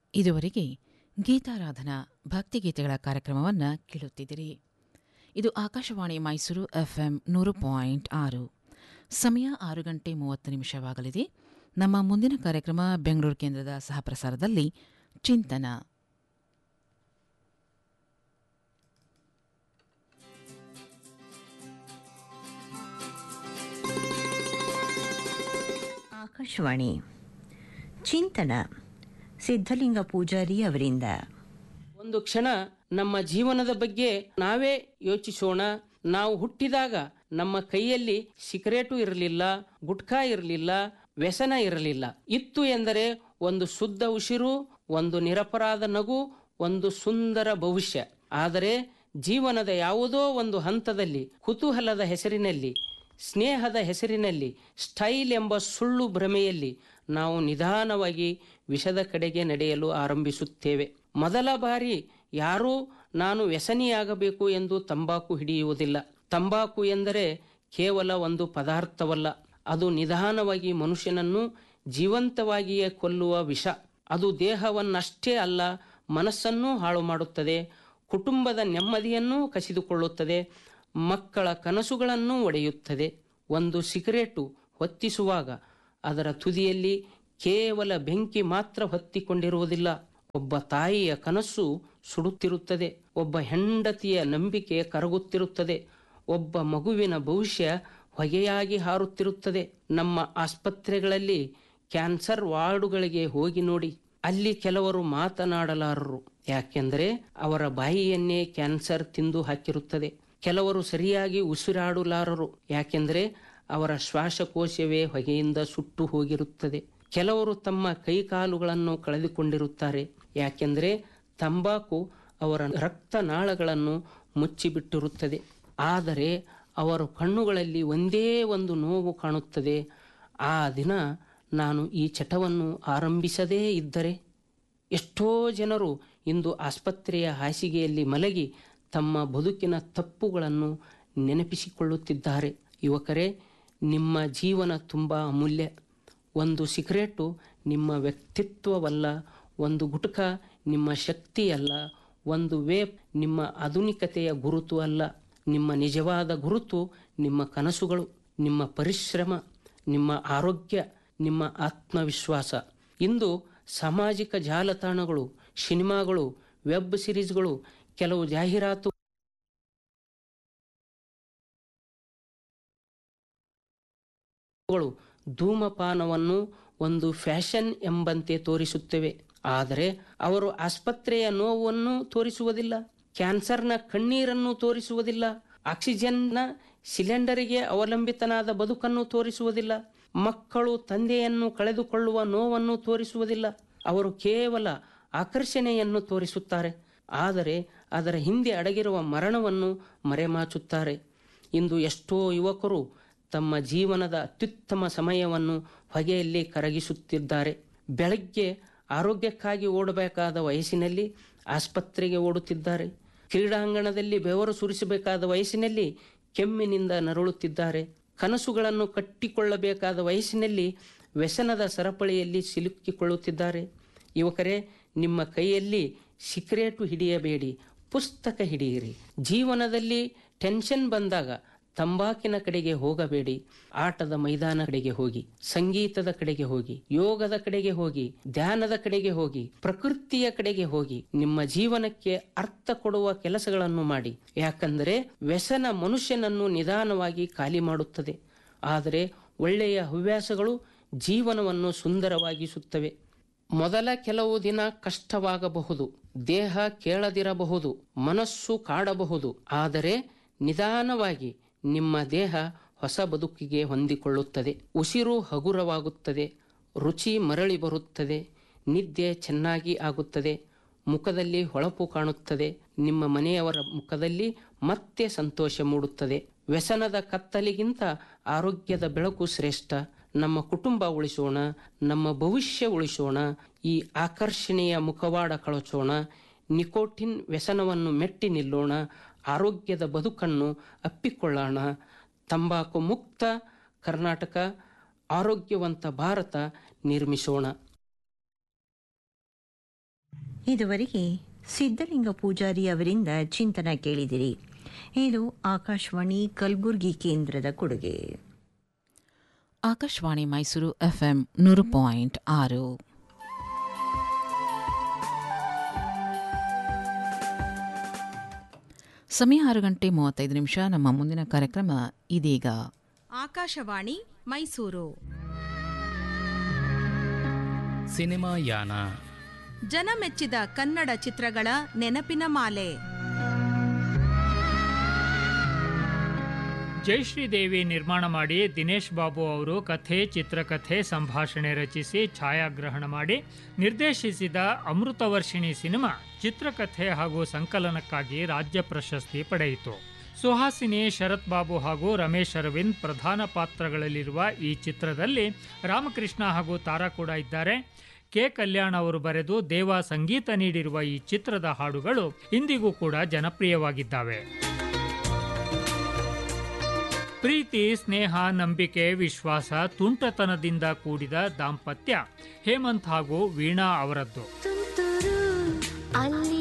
ಇದುವರೆಗೆ ಗೀತಾರಾಧನಾ ಭಕ್ತಿಗೀತೆಗಳ ಕಾರ್ಯಕ್ರಮವನ್ನು ಕೇಳುತ್ತಿದ್ದೀರಿ ಇದು ಆಕಾಶವಾಣಿ ಮೈಸೂರು ಎಫ್ಎಂ ನೂರು ಪಾಯಿಂಟ್ ಆರು ಸಮಯ ಆರು ಗಂಟೆ ಮೂವತ್ತು ನಿಮಿಷವಾಗಲಿದೆ ನಮ್ಮ ಮುಂದಿನ ಕಾರ್ಯಕ್ರಮ ಬೆಂಗಳೂರು ಕೇಂದ್ರದ ಸಹಪ್ರಸಾರದಲ್ಲಿ ಚಿಂತನ ಆಕಾಶವಾಣಿ ಚಿಂತನ ಸಿದ್ಧಲಿಂಗ ಪೂಜಾರಿ ಅವರಿಂದ ಒಂದು ಕ್ಷಣ ನಮ್ಮ ಜೀವನದ ಬಗ್ಗೆ ನಾವೇ ಯೋಚಿಸೋಣ ನಾವು ಹುಟ್ಟಿದಾಗ ನಮ್ಮ ಕೈಯಲ್ಲಿ ಸಿಗರೇಟು ಇರಲಿಲ್ಲ ಗುಟ್ಕಾ ಇರಲಿಲ್ಲ ವ್ಯಸನ ಇರಲಿಲ್ಲ ಇತ್ತು ಎಂದರೆ ಒಂದು ಶುದ್ಧ ಉಸಿರು ಒಂದು ನಿರಪರಾಧ ನಗು ಒಂದು ಸುಂದರ ಭವಿಷ್ಯ ಆದರೆ ಜೀವನದ ಯಾವುದೋ ಒಂದು ಹಂತದಲ್ಲಿ ಕುತೂಹಲದ ಹೆಸರಿನಲ್ಲಿ ಸ್ನೇಹದ ಹೆಸರಿನಲ್ಲಿ ಸ್ಟೈಲ್ ಎಂಬ ಸುಳ್ಳು ಭ್ರಮೆಯಲ್ಲಿ ನಾವು ನಿಧಾನವಾಗಿ ವಿಷದ ಕಡೆಗೆ ನಡೆಯಲು ಆರಂಭಿಸುತ್ತೇವೆ ಮೊದಲ ಬಾರಿ ಯಾರೂ ನಾನು ವ್ಯಸನಿಯಾಗಬೇಕು ಎಂದು ತಂಬಾಕು ಹಿಡಿಯುವುದಿಲ್ಲ ತಂಬಾಕು ಎಂದರೆ ಕೇವಲ ಒಂದು ಪದಾರ್ಥವಲ್ಲ ಅದು ನಿಧಾನವಾಗಿ ಮನುಷ್ಯನನ್ನು ಜೀವಂತವಾಗಿಯೇ ಕೊಲ್ಲುವ ವಿಷ ಅದು ದೇಹವನ್ನಷ್ಟೇ ಅಲ್ಲ ಮನಸ್ಸನ್ನೂ ಹಾಳು ಮಾಡುತ್ತದೆ ಕುಟುಂಬದ ನೆಮ್ಮದಿಯನ್ನೂ ಕಸಿದುಕೊಳ್ಳುತ್ತದೆ ಮಕ್ಕಳ ಕನಸುಗಳನ್ನು ಒಡೆಯುತ್ತದೆ ಒಂದು ಸಿಗರೇಟು ಹೊತ್ತಿಸುವಾಗ ಅದರ ತುದಿಯಲ್ಲಿ ಕೇವಲ ಬೆಂಕಿ ಮಾತ್ರ ಹೊತ್ತಿಕೊಂಡಿರುವುದಿಲ್ಲ ಒಬ್ಬ ತಾಯಿಯ ಕನಸು ಸುಡುತ್ತಿರುತ್ತದೆ ಒಬ್ಬ ಹೆಂಡತಿಯ ನಂಬಿಕೆ ಕರಗುತ್ತಿರುತ್ತದೆ ಒಬ್ಬ ಮಗುವಿನ ಭವಿಷ್ಯ ಹೊಗೆಯಾಗಿ ಹಾರುತ್ತಿರುತ್ತದೆ ನಮ್ಮ ಆಸ್ಪತ್ರೆಗಳಲ್ಲಿ ಕ್ಯಾನ್ಸರ್ ವಾರ್ಡುಗಳಿಗೆ ಹೋಗಿ ನೋಡಿ ಅಲ್ಲಿ ಕೆಲವರು ಮಾತನಾಡಲಾರರು ಯಾಕೆಂದರೆ ಅವರ ಬಾಯಿಯನ್ನೇ ಕ್ಯಾನ್ಸರ್ ತಿಂದು ಹಾಕಿರುತ್ತದೆ ಕೆಲವರು ಸರಿಯಾಗಿ ಉಸಿರಾಡಲಾರರು ಯಾಕೆಂದರೆ ಅವರ ಶ್ವಾಸಕೋಶವೇ ಹೊಗೆಯಿಂದ ಸುಟ್ಟು ಹೋಗಿರುತ್ತದೆ ಕೆಲವರು ತಮ್ಮ ಕೈಕಾಲುಗಳನ್ನು ಕಳೆದುಕೊಂಡಿರುತ್ತಾರೆ ಯಾಕೆಂದರೆ ತಂಬಾಕು ಅವರ ರಕ್ತನಾಳಗಳನ್ನು ಮುಚ್ಚಿಬಿಟ್ಟಿರುತ್ತದೆ ಆದರೆ ಅವರ ಕಣ್ಣುಗಳಲ್ಲಿ ಒಂದೇ ಒಂದು ನೋವು ಕಾಣುತ್ತದೆ ಆ ದಿನ ನಾನು ಈ ಚಟವನ್ನು ಆರಂಭಿಸದೇ ಇದ್ದರೆ ಎಷ್ಟೋ ಜನರು ಇಂದು ಆಸ್ಪತ್ರೆಯ ಹಾಸಿಗೆಯಲ್ಲಿ ಮಲಗಿ ತಮ್ಮ ಬದುಕಿನ ತಪ್ಪುಗಳನ್ನು ನೆನಪಿಸಿಕೊಳ್ಳುತ್ತಿದ್ದಾರೆ ಯುವಕರೇ ನಿಮ್ಮ ಜೀವನ ತುಂಬ ಅಮೂಲ್ಯ ಒಂದು ಸಿಗರೇಟು ನಿಮ್ಮ ವ್ಯಕ್ತಿತ್ವವಲ್ಲ ಒಂದು ಗುಟಕ ನಿಮ್ಮ ಶಕ್ತಿಯಲ್ಲ ಒಂದು ವೇಪ್ ನಿಮ್ಮ ಆಧುನಿಕತೆಯ ಗುರುತು ಅಲ್ಲ ನಿಮ್ಮ ನಿಜವಾದ ಗುರುತು ನಿಮ್ಮ ಕನಸುಗಳು ನಿಮ್ಮ ಪರಿಶ್ರಮ ನಿಮ್ಮ ಆರೋಗ್ಯ ನಿಮ್ಮ ಆತ್ಮವಿಶ್ವಾಸ ಇಂದು ಸಾಮಾಜಿಕ ಜಾಲತಾಣಗಳು ಸಿನಿಮಾಗಳು ವೆಬ್ ಸಿರೀಸ್ಗಳು ಕೆಲವು ಜಾಹೀರಾತು ಧೂಮಪಾನವನ್ನು ಒಂದು ಫ್ಯಾಷನ್ ಎಂಬಂತೆ ತೋರಿಸುತ್ತವೆ ಆದರೆ ಅವರು ಆಸ್ಪತ್ರೆಯ ನೋವನ್ನು ತೋರಿಸುವುದಿಲ್ಲ ಕ್ಯಾನ್ಸರ್ನ ಕಣ್ಣೀರನ್ನು ತೋರಿಸುವುದಿಲ್ಲ ಆಕ್ಸಿಜನ್ನ ಸಿಲಿಂಡರಿಗೆ ಅವಲಂಬಿತನಾದ ಬದುಕನ್ನು ತೋರಿಸುವುದಿಲ್ಲ ಮಕ್ಕಳು ತಂದೆಯನ್ನು ಕಳೆದುಕೊಳ್ಳುವ ನೋವನ್ನು ತೋರಿಸುವುದಿಲ್ಲ ಅವರು ಕೇವಲ ಆಕರ್ಷಣೆಯನ್ನು ತೋರಿಸುತ್ತಾರೆ ಆದರೆ ಅದರ ಹಿಂದೆ ಅಡಗಿರುವ ಮರಣವನ್ನು ಮರೆಮಾಚುತ್ತಾರೆ ಇಂದು ಎಷ್ಟೋ ಯುವಕರು ತಮ್ಮ ಜೀವನದ ಅತ್ಯುತ್ತಮ ಸಮಯವನ್ನು ಹೊಗೆಯಲ್ಲಿ ಕರಗಿಸುತ್ತಿದ್ದಾರೆ ಬೆಳಗ್ಗೆ ಆರೋಗ್ಯಕ್ಕಾಗಿ ಓಡಬೇಕಾದ ವಯಸ್ಸಿನಲ್ಲಿ ಆಸ್ಪತ್ರೆಗೆ ಓಡುತ್ತಿದ್ದಾರೆ ಕ್ರೀಡಾಂಗಣದಲ್ಲಿ ಬೆವರು ಸುರಿಸಬೇಕಾದ ವಯಸ್ಸಿನಲ್ಲಿ ಕೆಮ್ಮಿನಿಂದ ನರಳುತ್ತಿದ್ದಾರೆ ಕನಸುಗಳನ್ನು ಕಟ್ಟಿಕೊಳ್ಳಬೇಕಾದ ವಯಸ್ಸಿನಲ್ಲಿ ವ್ಯಸನದ ಸರಪಳಿಯಲ್ಲಿ ಸಿಲುಕಿಕೊಳ್ಳುತ್ತಿದ್ದಾರೆ ಯುವಕರೇ ನಿಮ್ಮ ಕೈಯಲ್ಲಿ ಸಿಗರೇಟು ಹಿಡಿಯಬೇಡಿ ಪುಸ್ತಕ ಹಿಡಿಯಿರಿ ಜೀವನದಲ್ಲಿ ಟೆನ್ಷನ್ ಬಂದಾಗ ತಂಬಾಕಿನ ಕಡೆಗೆ ಹೋಗಬೇಡಿ ಆಟದ ಮೈದಾನ ಕಡೆಗೆ ಹೋಗಿ ಸಂಗೀತದ ಕಡೆಗೆ ಹೋಗಿ ಯೋಗದ ಕಡೆಗೆ ಹೋಗಿ ಧ್ಯಾನದ ಕಡೆಗೆ ಹೋಗಿ ಪ್ರಕೃತಿಯ ಕಡೆಗೆ ಹೋಗಿ ನಿಮ್ಮ ಜೀವನಕ್ಕೆ ಅರ್ಥ ಕೊಡುವ ಕೆಲಸಗಳನ್ನು ಮಾಡಿ ಯಾಕಂದರೆ ವ್ಯಸನ ಮನುಷ್ಯನನ್ನು ನಿಧಾನವಾಗಿ ಖಾಲಿ ಮಾಡುತ್ತದೆ ಆದರೆ ಒಳ್ಳೆಯ ಹವ್ಯಾಸಗಳು ಜೀವನವನ್ನು ಸುಂದರವಾಗಿಸುತ್ತವೆ ಮೊದಲ ಕೆಲವು ದಿನ ಕಷ್ಟವಾಗಬಹುದು ದೇಹ ಕೇಳದಿರಬಹುದು ಮನಸ್ಸು ಕಾಡಬಹುದು ಆದರೆ ನಿಧಾನವಾಗಿ ನಿಮ್ಮ ದೇಹ ಹೊಸ ಬದುಕಿಗೆ ಹೊಂದಿಕೊಳ್ಳುತ್ತದೆ ಉಸಿರು ಹಗುರವಾಗುತ್ತದೆ ರುಚಿ ಮರಳಿ ಬರುತ್ತದೆ ನಿದ್ದೆ ಚೆನ್ನಾಗಿ ಆಗುತ್ತದೆ ಮುಖದಲ್ಲಿ ಹೊಳಪು ಕಾಣುತ್ತದೆ ನಿಮ್ಮ ಮನೆಯವರ ಮುಖದಲ್ಲಿ ಮತ್ತೆ ಸಂತೋಷ ಮೂಡುತ್ತದೆ ವ್ಯಸನದ ಕತ್ತಲಿಗಿಂತ ಆರೋಗ್ಯದ ಬೆಳಕು ಶ್ರೇಷ್ಠ ನಮ್ಮ ಕುಟುಂಬ ಉಳಿಸೋಣ ನಮ್ಮ ಭವಿಷ್ಯ ಉಳಿಸೋಣ ಈ ಆಕರ್ಷಣೆಯ ಮುಖವಾಡ ಕಳಚೋಣ ನಿಕೋಟಿನ್ ವ್ಯಸನವನ್ನು ಮೆಟ್ಟಿ ನಿಲ್ಲೋಣ ಆರೋಗ್ಯದ ಬದುಕನ್ನು ಅಪ್ಪಿಕೊಳ್ಳೋಣ ತಂಬಾಕು ಮುಕ್ತ ಕರ್ನಾಟಕ ಆರೋಗ್ಯವಂತ ಭಾರತ ನಿರ್ಮಿಸೋಣ ಇದುವರೆಗೆ ಸಿದ್ಧಲಿಂಗ ಪೂಜಾರಿ ಅವರಿಂದ ಚಿಂತನ ಕೇಳಿದಿರಿ ಇದು ಆಕಾಶವಾಣಿ ಕಲಬುರಗಿ ಕೇಂದ್ರದ ಕೊಡುಗೆ ಆಕಾಶವಾಣಿ ಮೈಸೂರು ಎಫ್ಎಂ ನೂರು ಪಾಯಿಂಟ್ ಆರು ಸಮಯ ಆರು ಗಂಟೆ ಮೂವತ್ತೈದು ನಿಮಿಷ ನಮ್ಮ ಮುಂದಿನ ಕಾರ್ಯಕ್ರಮ ಇದೀಗ ಆಕಾಶವಾಣಿ ಮೈಸೂರು ಸಿನಿಮಾ ಯಾನ ಜನಮೆಚ್ಚಿದ ಕನ್ನಡ ಚಿತ್ರಗಳ ನೆನಪಿನ ಮಾಲೆ ಜಯಶ್ರೀದೇವಿ ನಿರ್ಮಾಣ ಮಾಡಿ ದಿನೇಶ್ ಬಾಬು ಅವರು ಕಥೆ ಚಿತ್ರಕಥೆ ಸಂಭಾಷಣೆ ರಚಿಸಿ ಛಾಯಾಗ್ರಹಣ ಮಾಡಿ ನಿರ್ದೇಶಿಸಿದ ಅಮೃತವರ್ಷಿಣಿ ಸಿನಿಮಾ ಚಿತ್ರಕಥೆ ಹಾಗೂ ಸಂಕಲನಕ್ಕಾಗಿ ರಾಜ್ಯ ಪ್ರಶಸ್ತಿ ಪಡೆಯಿತು ಸುಹಾಸಿನಿ ಶರತ್ ಬಾಬು ಹಾಗೂ ರಮೇಶ್ ಅರವಿಂದ್ ಪ್ರಧಾನ ಪಾತ್ರಗಳಲ್ಲಿರುವ ಈ ಚಿತ್ರದಲ್ಲಿ ರಾಮಕೃಷ್ಣ ಹಾಗೂ ತಾರಾ ಕೂಡ ಇದ್ದಾರೆ ಕೆ ಕಲ್ಯಾಣ್ ಅವರು ಬರೆದು ದೇವ ಸಂಗೀತ ನೀಡಿರುವ ಈ ಚಿತ್ರದ ಹಾಡುಗಳು ಇಂದಿಗೂ ಕೂಡ ಜನಪ್ರಿಯವಾಗಿದ್ದಾವೆ ಪ್ರೀತಿ ಸ್ನೇಹ ನಂಬಿಕೆ ವಿಶ್ವಾಸ ತುಂಟತನದಿಂದ ಕೂಡಿದ ದಾಂಪತ್ಯ ಹೇಮಂತ್ ಹಾಗೂ ವೀಣಾ ಅವರದ್ದು ತುಂತುರು ಅಲ್ಲಿ